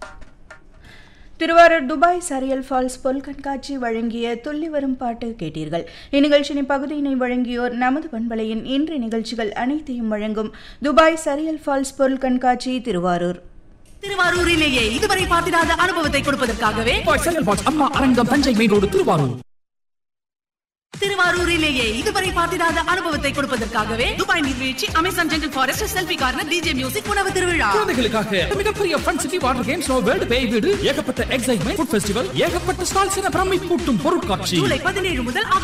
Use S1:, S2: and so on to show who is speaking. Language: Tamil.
S1: திருவாரூர் துபாய் சரியல் ஃபால்ஸ் பொல் கண்காட்சி வழங்கிய துள்ளி வரும் பாட்டு கேட்டீர்கள் இந்நிகழ்ச்சியின் பகுதியினை வழங்கியோர் நமது பண்பலையின் இன்றைய நிகழ்ச்சிகள் அனைத்தையும் வழங்கும் துபாய் சரியல் ஃபால்ஸ் பொருள் கண்காட்சி திருவாரூர்
S2: திருவாரூரிலேயே இதுவரை பார்த்திராத அனுபவத்தை கொடுப்பதற்காகவே
S3: துபாய் செங்கல் box Amma Arangam Thanjai main road Thiruvarur
S2: திருவாரூரிலேயே இதுவரை பார்த்திராத அனுபவத்தை கொடுப்பதற்காகவே துபாய் நீர்வீழ்ச்சி Amazon jungle forest selfie corner DJ music உணவு திருவிழா
S3: குழந்தைகளுக்காக மிகப்பெரிய fun city water games world பேய் வீடு ஏகப்பட்ட எக்ஸைட்மெண்ட் ஃபுட் ஃபெஸ்டிவல் ஏகப்பட்ட ஸ்டால்ஸ் என பிரமிப்பூட்டும் பொருட்காட்சி
S2: ஜூலை பதினேழு முதல்